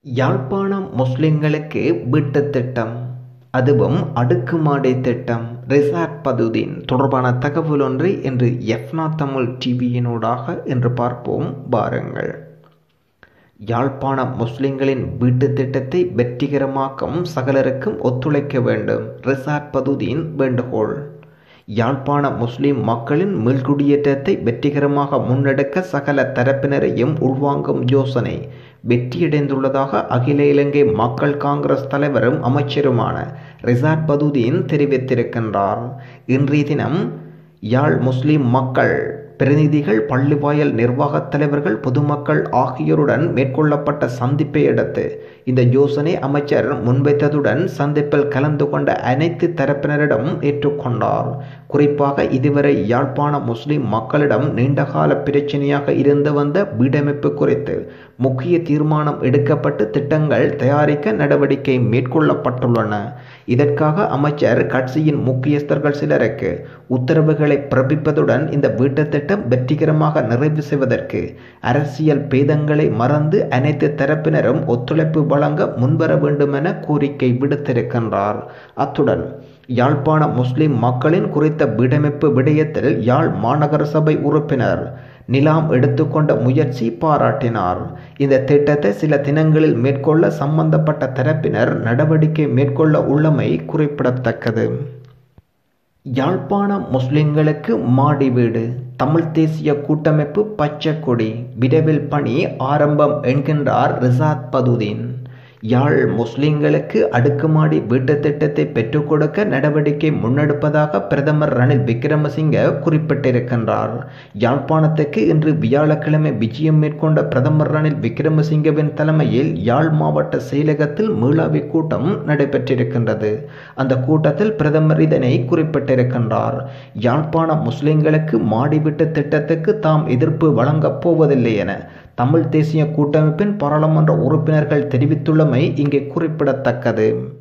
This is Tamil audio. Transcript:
யாழ்ப்பாணம் முஸ்லிம்களுக்கு வீட்டுத் திட்டம் அதுவும் அடுக்குமாடி திட்டம் ரிசார்ட் பதுதீன் தொடர்பான தகவல் ஒன்றை இன்று எஃப்னா தமிழ் டிவியினூடாக இன்று பார்ப்போம் வாருங்கள் யாழ்ப்பாண முஸ்லிம்களின் வீட்டுத் திட்டத்தை வெற்றிகரமாக்கும் சகலருக்கும் ஒத்துழைக்க வேண்டும் ரிசார்ட் பதுதீன் வேண்டுகோள் யாழ்ப்பாண முஸ்லிம் மக்களின் மீள்குடியேற்றத்தை வெற்றிகரமாக முன்னெடுக்க சகல தரப்பினரையும் உள்வாங்கும் யோசனை வெற்றியடைந்துள்ளதாக அகில இலங்கை மக்கள் காங்கிரஸ் தலைவரும் அமைச்சருமான ரிசார்ட் பதுதீன் தெரிவித்திருக்கின்றார் இன்றைய தினம் யாழ் முஸ்லிம் மக்கள் பிரதிநிதிகள் பள்ளிவாயல் நிர்வாகத் தலைவர்கள் பொதுமக்கள் ஆகியோருடன் மேற்கொள்ளப்பட்ட சந்திப்பை அடுத்து இந்த யோசனை அமைச்சர் முன்வைத்ததுடன் சந்திப்பில் கலந்து கொண்ட அனைத்து தரப்பினரிடம் ஏற்றுக்கொண்டார் குறிப்பாக இதுவரை யாழ்ப்பாண முஸ்லிம் மக்களிடம் நீண்டகால பிரச்சனையாக இருந்து வந்த வீடமைப்பு குறித்து முக்கிய தீர்மானம் எடுக்கப்பட்டு திட்டங்கள் தயாரிக்க நடவடிக்கை மேற்கொள்ளப்பட்டுள்ளன இதற்காக அமைச்சர் கட்சியின் முக்கியஸ்தர்கள் சிலருக்கு உத்தரவுகளை பிறப்பிப்பதுடன் இந்த வீட்டுத் திட்டம் வெற்றிகரமாக நிறைவு செய்வதற்கு அரசியல் பேதங்களை மறந்து அனைத்து தரப்பினரும் ஒத்துழைப்பு வழங்க முன்வர வேண்டுமென கோரிக்கை விடுத்திருக்கின்றார் அத்துடன் யாழ்ப்பாண முஸ்லிம் மக்களின் குறித்த வீடமைப்பு விடயத்தில் யாழ் மாநகர சபை உறுப்பினர் நிலாம் எடுத்துக்கொண்ட முயற்சி பாராட்டினார் இந்த திட்டத்தை சில தினங்களில் மேற்கொள்ள சம்பந்தப்பட்ட தரப்பினர் நடவடிக்கை மேற்கொள்ள உள்ளமை குறிப்பிடத்தக்கது யாழ்ப்பாண முஸ்லிம்களுக்கு மாடி வீடு தமிழ் தேசிய கூட்டமைப்பு பச்சை கொடி விரைவில் பணி ஆரம்பம் என்கின்றார் ரிசாத் பதுதீன் யாழ் முஸ்லிம்களுக்கு அடுக்குமாடி வீட்டுத் திட்டத்தை பெற்றுக் கொடுக்க நடவடிக்கை முன்னெடுப்பதாக பிரதமர் ரணில் விக்ரமசிங்க குறிப்பிட்டிருக்கின்றார் யாழ்ப்பாணத்துக்கு இன்று வியாழக்கிழமை விஜயம் மேற்கொண்ட பிரதமர் ரணில் விக்ரமசிங்கவின் தலைமையில் யாழ் மாவட்ட செயலகத்தில் மீளாவி கூட்டம் நடைபெற்றிருக்கின்றது அந்த கூட்டத்தில் பிரதமர் இதனை குறிப்பிட்டிருக்கின்றார் யாழ்ப்பாண முஸ்லிம்களுக்கு மாடி வீட்டு திட்டத்துக்கு தாம் எதிர்ப்பு வழங்கப் போவதில்லை என தமிழ் தேசிய கூட்டமைப்பின் பாராளுமன்ற உறுப்பினர்கள் தெரிவித்துள்ளமை இங்கே குறிப்பிடத்தக்கது